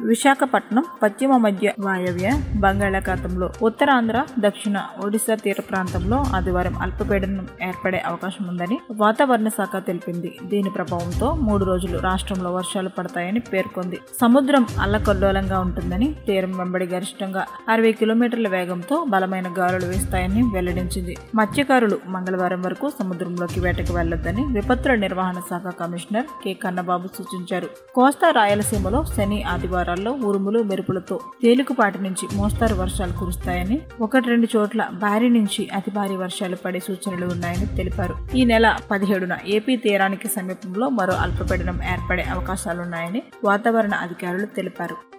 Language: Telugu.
విశాఖపట్నం పశ్చిమ మధ్య వాయవ్య బంగాళాఖాతంలో ఉత్తరాంధ్ర దక్షిణ ఒడిశా తీర ప్రాంతంలో ఆదివారం అల్పపీడనం ఏర్పడే అవకాశం ఉందని వాతావరణ శాఖ తెలిపింది దీని ప్రభావంతో మూడు రోజులు రాష్ట్రంలో వర్షాలు పడతాయని పేర్కొంది సముద్రం అల్లకల్లోలంగా ఉంటుందని తీరం వెంబడి గరిష్టంగా అరవై కిలోమీటర్ల వేగంతో బలమైన గాలులు వీస్తాయని వెల్లడించింది మత్స్యకారులు మంగళవారం వరకు సముద్రంలోకి వేటకు వెళ్లొద్దని విపత్తుల నిర్వహణ శాఖ కమిషనర్ కె కన్నబాబు సూచించారు కోస్తా రాయలసీమలో శని ఆదివారాల్లో ఉరుములు మెరుపులతో తేలికపాటి నుంచి మోస్తారు వర్షాలు కురుస్తాయని ఒకటి రెండు చోట్ల భారీ నుంచి అతి భారీ వర్షాలు పడే సూచనలు ఉన్నాయని తెలిపారు ఈ నెల పదిహేడున ఏపీ తీరానికి సమీపంలో మరో అల్పపీడనం ఏర్పడే అవకాశాలున్నాయని వాతావరణ అధికారులు తెలిపారు